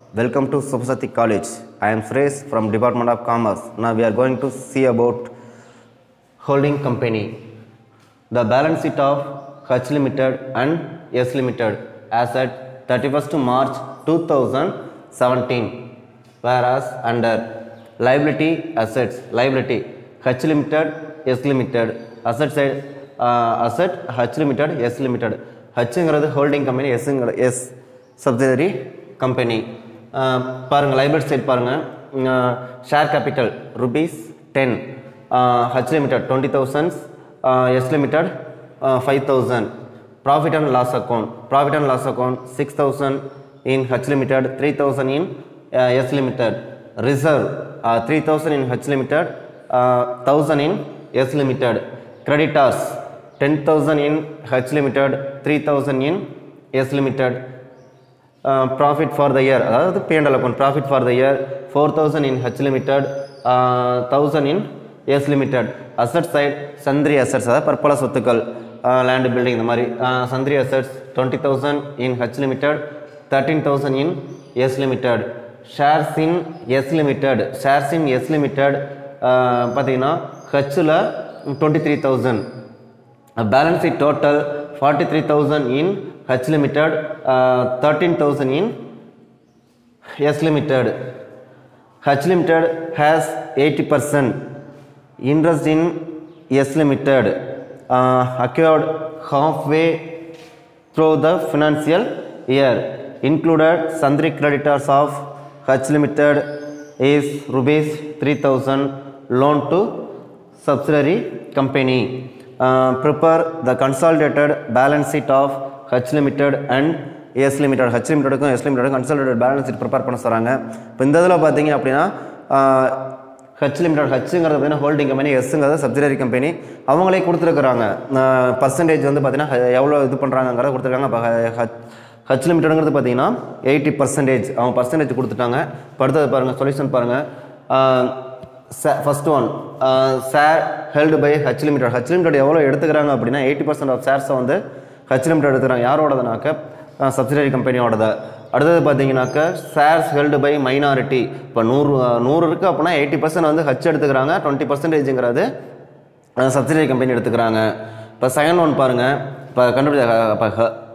Welcome to Supasati College. I am Suresh from Department of Commerce. Now we are going to see about holding company. The balance sheet of H Limited and S Limited as at 31st March 2017. Whereas under liability assets, liability H Limited, S Limited, asset side, uh, asset H Limited, S Limited. ஹச்சுங்கிறது holding company எஸ்ங்கிற S subsidiary company பாருங்கள் liability side பாருங்கள் share capital rupees ten H Limited twenty thousands S Limited five thousand profit and loss account profit and loss account six thousand in H Limited three thousand in S Limited reserve three thousand in H Limited thousand in S Limited creditors 10000 in H limited 3000 in S limited uh, profit for the year அதாவது P&L account profit for the year 4000 in H limited uh, 1000 in S limited asset side சந்திரி assets அதாவது பற்பல சொத்துக்கள் land building இந்த மாதிரி uh, சந்திரி assets 20000 in H limited 13000 in S limited shares in S limited shares in S limited uh, பார்த்தீங்கன்னா ஹச்சில் twenty three thousand balance sheet total forty three thousand in H Limited thirteen thousand in S Limited H Limited has eighty percent interest in S Limited acquired half way through the financial year included sundry creditors of H Limited is rupees 3000 loan to subsidiary company. Uh, prepare the consolidated balance sheet of H Limited and S Limited H லிமிடெடுக்கும் S லிமிடெடும் consolidated balance sheet prepare பண்ண சொல்கிறாங்க இப்போ இந்த இதில் பார்த்தீங்க அப்படின்னா H Limited ஹச்சுங்கிறது பார்த்தீங்கன்னா ஹோல்டிங் கம்பெனி எஸ்ஸுங்கிறது சப்சிடரி கம்பெனி அவங்களே கொடுத்துருக்குறாங்க பர்சன்டேஜ் வந்து பார்த்தீங்கன்னா எவ்வளோ இது பண்ணுறாங்கிறத கொடுத்துருக்காங்க இப்போ ஹச் ஹச் லிமிட்டடுங்கிறது பார்த்தீங்கன்னா எயிட்டி பர்சன்டேஜ் அவங்க பர்சன்டேஜ் கொடுத்துட்டாங்க இப்போ அடுத்தது பாருங்கள் சொல்யூஷன் பாருங்கள் first one share held by H limited H limited எவ்வளோ எடுத்துக்கிறாங்க அப்படின்னா எயிட்டி பர்சன்ட் ஆஃப் ஷேர்ஸை வந்து ஹச் லிமிடெட் எடுத்துக்கிறாங்க யாரோடதுனாக்க சப்சிடரி கம்பெனியோடத அடுத்தது பார்த்தீங்கன்னாக்க ஷேர்ஸ் ஹெல்டு பை மைனாரிட்டி இப்போ நூறு நூறு இருக்குது அப்படின்னா எயிட்டி பர்சன்ட் வந்து ஹச் எடுத்துக்கிறாங்க டுவெண்ட்டி பர்சன்டேஜுங்கிறது சப்சிடரி கம்பெனி எடுத்துக்கிறாங்க இப்போ செகண்ட் ஒன் பாருங்கள் இப்போ கண்டுபிடி இப்போ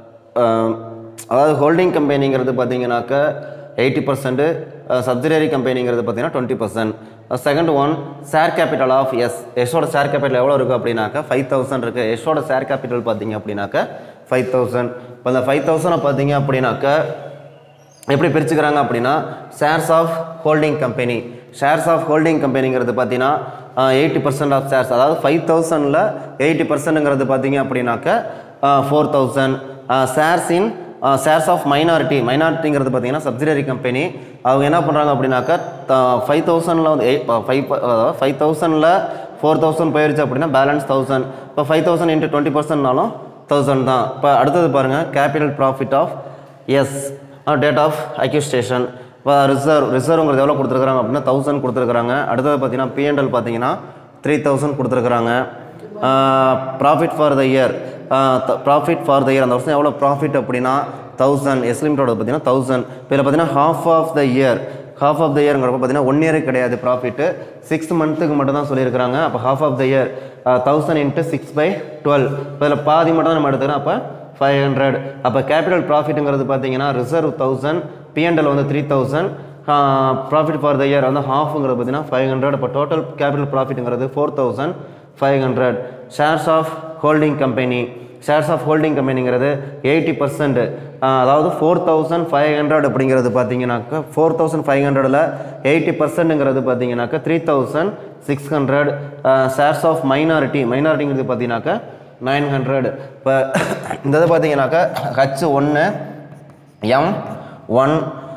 அதாவது ஹோல்டிங் கம்பெனிங்கிறது பார்த்தீங்கன்னாக்க எயிட்டி பர்சன்ட் சப்சிடரி கம்பெனிங்கிறது பார்த்தீங்கன்னா twenty percent second one share capital of S எஸ்ஸோட ஷேர் கேபிட்டல் எவ்வளோ இருக்குது அப்படின்னாக்கா ஃபைவ் தௌசண்ட் இருக்குது எஸ்ஸோட ஷேர் கேபிட்டல் பார்த்தீங்க அப்படின்னாக்கா ஃபைவ் தௌசண்ட் இப்போ அந்த ஃபைவ் தௌசண்டை பார்த்தீங்க அப்படின்னாக்கா எப்படி பிரிச்சுக்கிறாங்க அப்படின்னா shares of holding company shares of holding கம்பெனிங்கிறது பார்த்தீங்கன்னா எயிட்டி பர்சன்ட் ஆஃப் ஷேர்ஸ் அதாவது ஃபைவ் தௌசண்டில் எயிட்டி பர்சன்ட்டுங்கிறது பார்த்தீங்க அப்படின்னாக்கா four thousand shares in shares of minority மைனாரிட்டிங்கிறது பார்த்தீங்கன்னா சப்சிடரி கம்பெனி அவங்க என்ன பண்ணுறாங்க அப்படின்னாக்கா ஃபைவ் தௌசண்டில் வந்து எயிட் ஃபைவ் ஃபைவ் தௌசண்டில் ஃபோர் தௌசண்ட் போயிருச்சு அப்படின்னா பேலன்ஸ் தௌசண்ட் இப்போ ஃபைவ் தௌசண்ட் இன்ட்டு டுவெண்ட்டி பர்சன்ட்னாலும் தௌசண்ட் தான் இப்போ அடுத்தது பாருங்கள் capital profit of S date of acquisition இப்போ ரிசர்வ் ரிசர்வ்ங்கிறது எவ்வளோ கொடுத்துருக்குறாங்க அப்படின்னா தௌசண்ட் கொடுத்துருக்குறாங்க அடுத்தது பார்த்தீங்கன்னா பிஎன்எல் பார்த்தீங்கன்னா த்ரீ தௌசண்ட் கொடுத்துருக்குறாங்க profit for the year profit for the year அந்த வருஷம் எவ்வளோ ப்ராஃபிட் அப்படின்னா தௌசண்ட் எஸ் லிமிட்டோட பார்த்தீங்கன்னா தௌசண்ட் இதில் பார்த்தீங்கன்னா half of the year half of the இயர்ங்கிறப்ப பார்த்தீங்கன்னா ஒன் இயருக்கு கிடையாது ப்ராஃபிட்டு சிக்ஸ் மந்த்துக்கு மட்டும் தான் சொல்லியிருக்கிறாங்க அப்போ half of the year thousand into six by twelve இப்போ இதில் பாதி மட்டும் தான் நம்ம எடுத்துக்கிறோம் அப்போ ஃபைவ் ஹண்ட்ரட் அப்போ கேபிட்டல் ப்ராஃபிட்டுங்கிறது பார்த்தீங்கன்னா ரிசர்வ் தௌசண்ட் பிஎன்எல் வந்து three thousand profit for the year வந்து ஹாஃப்ங்கிறது பார்த்தீங்கன்னா ஃபைவ் ஹண்ட்ரட் இப்போ டோட்டல் கேபிட்டல் ப்ராஃபிட்டுங்கிறது four thousand five hundred shares of holding company shares of holding கம்பெனிங்கிறது எயிட்டி பர்சன்ட் அதாவது ஃபோர் தௌசண்ட் ஃபைவ் ஹண்ட்ரட் அப்படிங்கிறது பார்த்தீங்கன்னாக்கா ஃபோர் தௌசண்ட் ஃபைவ் ஹண்ட்ரடில் எயிட்டி பர்சன்ட்டுங்கிறது பார்த்தீங்கன்னாக்கா three thousand six hundred shares of minority மைனாரிட்டிங்கிறது பார்த்தீங்கன்னாக்கா நைன் ஹண்ட்ரட் இப்போ இந்த இது பார்த்தீங்கன்னாக்கா ஹச் ஒன்று M one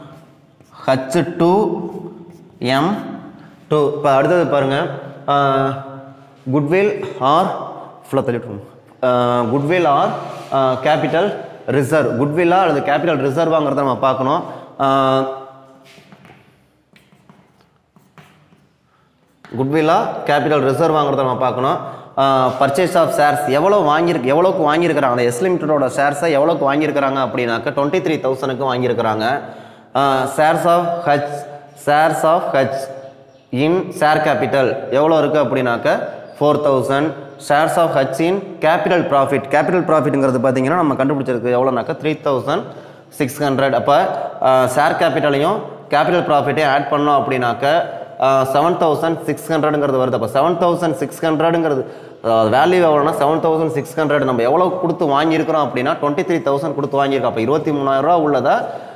H two M two இப்போ அடுத்தது பாருங்கள் குட்வில் ஆர் ஃபுல்லாக தள்ளிட்டு குட்வில் ஆர் கேபிட்டல் ரிசர்வ் குட்வில்லா அல்லது கேபிட்டல் ரிசர்வாங்கிறத நம்ம பார்க்கணும் குட்வில்லா கேபிட்டல் ரிசர்வ் வாங்குறத நம்ம பார்க்கணும் பர்ச்சேஸ் ஆஃப் ஷேர்ஸ் எவ்வளோ வாங்கியிருக்கு எவ்வளோக்கு வாங்கியிருக்கிறாங்க அந்த எஸ் லிமிட்டடோட ஷேர்ஸை எவ்வளோக்கு வாங்கியிருக்கிறாங்க அப்படின்னாக்க டுவெண்ட்டி த்ரீ தௌசண்ட்க்கு வாங்கியிருக்கிறாங்க shares of H shares of H in share capital எவ்வளோ இருக்குது அப்படின்னாக்க four thousand shares of H in capital profit capital ப்ராஃபிட்டுங்கிறது பார்த்தீங்கன்னா நம்ம கண்டுபிடிச்சிருக்கு எவ்வளோனாக்கா த்ரீ தௌசண்ட் சிக்ஸ் ஹண்ட்ரட் அப்போ ஷேர் கேபிட்டலையும் கேபிட்டல் ப்ராஃபிட்டையும் ஆட் பண்ணோம் அப்படின்னாக்க செவன் தௌசண்ட் சிக்ஸ் ஹண்ட்ரடுங்கிறது வருது அப்போ செவன் தௌசண்ட் சிக்ஸ் ஹண்ட்ரடுங்கிறது வேல்யூ எவ்வளோனா செவன் தௌசண்ட் சிக்ஸ் ஹண்ட்ரட் நம்ம எவ்வளோ கொடுத்து வாங்கியிருக்கிறோம் அப்படின்னா டுவெண்ட்டி த்ரீ தௌசண்ட் கொடுத்து வாங்கியிருக்கோம் அப்போ இருபத்தி மூணாயிரரூவா உள்ளதை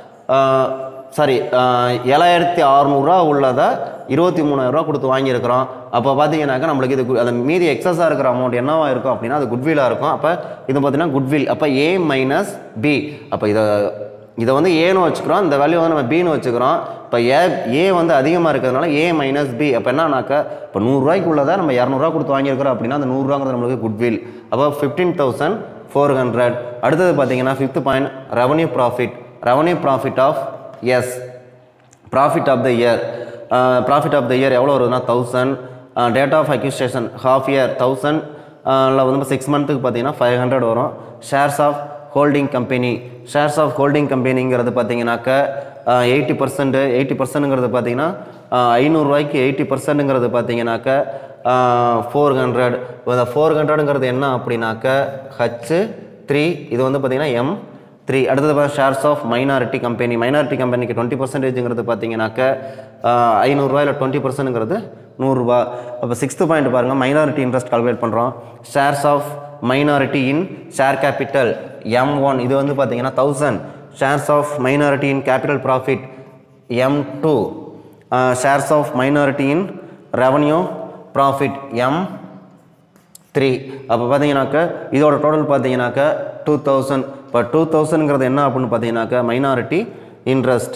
சாரி ஏழாயிரத்தி அறநூறுவா உள்ளதை இருபத்தி மூணாயிரரூவா கொடுத்து வாங்கியிருக்கிறோம் அப்போ பார்த்தீங்கன்னாக்கா நம்மளுக்கு இது கு- அந்த மீதி எக்ஸஸாக இருக்கிற அமௌண்ட் என்னவா இருக்கும் அப்படின்னா அது குட்வில்லாக இருக்கும் அப்போ இது பார்த்தீங்கன்னா குட்வில் அப்போ ஏ மைனஸ் பி அப்போ இதை இதை வந்து ஏன்னு வச்சுக்கிறோம் இந்த வேல்யூ வந்து நம்ம பின்னு வச்சுக்கிறோம் இப்போ ஏ ஏ வந்து அதிகமாக இருக்கிறதுனால ஏ மைனஸ் பி அப்போ என்னன்னாக்கா இப்போ நூறுரூவாய்க்கு உள்ளதை நம்ம இரநூறுவா கொடுத்து வாங்கியிருக்கிறோம் அப்படின்னா அந்த நூறுரூவாங்கிறது நம்மளுக்கு குட்வில் அப்போ ஃபிஃப்டீன் தௌசண்ட் ஃபோர் ஹண்ட்ரட் அடுத்தது பார்த்தீங்கன்னா fifth point revenue profit revenue profit of S profit of the year profit of the year எவ்வளோ வருதுன்னா thousand date of acquisition half year thousand இல்லை வந்து சிக்ஸ் மந்த்துக்கு பார்த்தீங்கன்னா ஃபைவ் ஹண்ட்ரட் வரும் shares of holding company shares of holding கம்பெனிங்கிறது பார்த்தீங்கன்னாக்க eighty percent eighty பர்சன்ட்டுங்கிறது பார்த்தீங்கன்னா ஐநூறுரூவாய்க்கு எயிட்டி பர்சன்ட்டுங்கிறது பார்த்தீங்கன்னாக்க ஃபோர் ஹண்ட்ரட் இந்த ஃபோர் ஹண்ட்ரடுங்கிறது என்ன அப்படின்னாக்க ஹச்சு த்ரீ இது வந்து பார்த்தீங்கன்னா எம் த்ரீ அடுத்தது shares of minority company minority கம்பெனிக்கு டுவெண்ட்டி பர்சன்டேஜுங்கிறது பார்த்தீங்கன்னாக்க ஐநூறுரூவா இல்லை டுவெண்ட்டி பர்சன்ட்ங்கிறது நூறுரூவா அப்போ சிக்ஸ்த்து பாயிண்ட் பாருங்கள் மைனாரிட்டி இன்ட்ரெஸ்ட் கால்குலேட் பண்ணுறோம் shares of minority in share capital M one இது வந்து பார்த்தீங்கன்னா thousand shares of minority in capital profit M two shares of minority in revenue profit M three அப்போ பார்த்தீங்கன்னாக்க இதோட டோட்டல் பார்த்தீங்கன்னாக்க two thousand இப்போ two தௌசண்ட்ங்கிறது என்ன அப்படின்னு பார்த்தீங்கன்னாக்க மைனாரிட்டி இன்ட்ரெஸ்ட்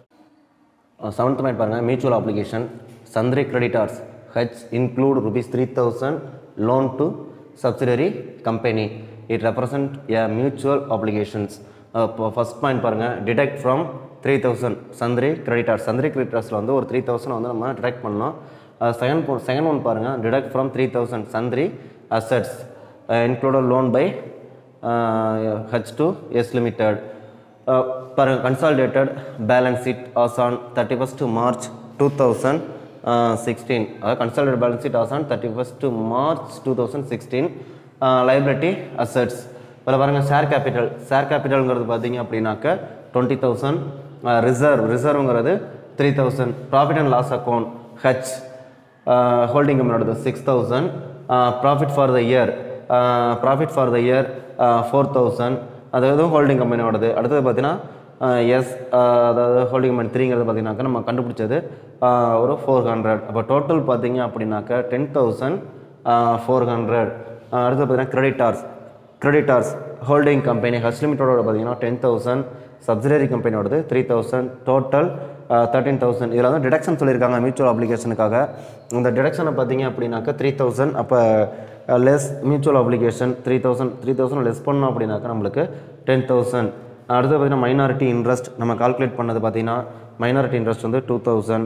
செவன்த் பாயிண்ட் பாருங்கள் mutual application sundry creditors H include rupees three thousand loan to subsidiary company it represent a mutual applications இப்போ ஃபஸ்ட் பாயிண்ட் பாருங்கள் deduct from three thousand sundry creditors sundry கிரெடிட்டார்ஸில் வந்து ஒரு three thousand வந்து நம்ம deduct பண்ணோம் second second one பாருங்கள் deduct from three thousand sundry assets included loan by H to S limited பாருங்கள் consolidated balance sheet as on thirty first March two thousand sixteen அதாவது consolidate balance sheet as on thirty first March two thousand sixteen liability assets இதில் பாருங்கள் share capital share கேபிட்டல்ங்கிறது பார்த்தீங்க அப்படின்னாக்க twenty thousand reserve ரிசர்வ்ங்கிறது three thousand profit and loss account H holding கம்பெனியோடது six thousand profit for the year profit for the year four thousand அதாவது holding கம்பெனியோடது அடுத்தது பார்த்தீங்கன்னா எஸ் அதாவது ஹோல்டிங் கம்பெனி த்ரீங்கிறது பார்த்தீங்கன்னாக்கா நம்ம கண்டுபிடிச்சது ஆஹ், ஒரு ஃபோர் ஹண்ட்ரட் அப்போ டோட்டல் பார்த்தீங்க அப்படின்னாக்கா டென் தௌசண்ட் ஃபோர் ஹண்ட்ரட் அடுத்து பார்த்தீங்கன்னா creditors creditors holding company has லிமிட்டோட பார்த்தீங்கன்னா டென் தௌசண்ட் சப்சிடரி கம்பெனியோடது three thousand total thirteen thousand இதில் வந்து டிடக்ஷன் சொல்லியிருக்காங்க மியூச்சுவல் அப்ளிகேஷனுக்காக இந்த டிடக்ஷனை பார்த்தீங்க அப்படின்னாக்கா த்ரீ தௌசண்ட் அப்போ less mutual application three thousand three thousand less பண்ணோம் அப்படின்னாக்கா நம்மளுக்கு டென் தௌசண்ட் அடுத்து பார்த்தீங்கன்னா மைனாரிட்டி இன்ட்ரெஸ்ட் நம்ம கால்குலேட் பண்ணது பார்த்தீங்கன்னா மைனாரிட்டி இன்ட்ரெஸ்ட் வந்து டூ தௌசண்ட்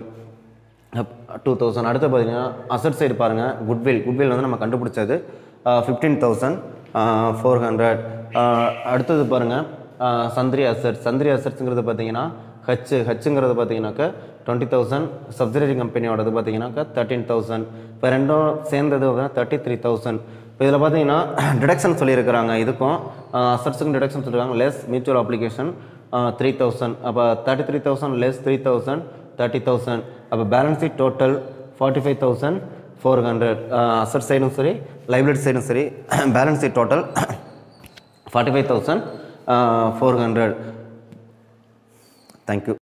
டூ தௌசண்ட் அடுத்து பார்த்தீங்கன்னா அசட் சைடு பாருங்கள் குட்வில் குட்வில் வந்து நம்ம கண்டுபிடிச்சது ஃபிஃப்டீன் தௌசண்ட் ஃபோர் ஹண்ட்ரட் அடுத்தது பாருங்கள் சந்திரி அசட் சந்திரி அசட்ஸுங்கிறது பார்த்தீங்கன்னா ஹச் ஹச்சுங்கிறது பார்த்தீங்கன்னாக்கா டுவெண்ட்டி தௌசண்ட் சப்சிடரி கம்பெனியோடது பார்த்தீங்கன்னாக்கா தேர்ட்டீன் தௌசண்ட் இப்போ ரெண்டும் சேர்ந்தது தேர்ட்டி த்ரீ தௌசண்ட் இப்போ இதில் பார்த்தீங்கன்னா டிடக்ஷன் சொல்லியிருக்கிறாங்க இதுக்கும் அசட்ஸுக்கும் டிடக்ஷன் சொல்லியிருக்காங்க less mutual application three thousand அப்போ thirty three thousand less three thousand thirty thousand அப்போ balance sheet total forty five thousand four hundred asset சைடும் சரி லைபிலிட்டி சைடும் சரி balance sheet total forty five thousand four hundred thank you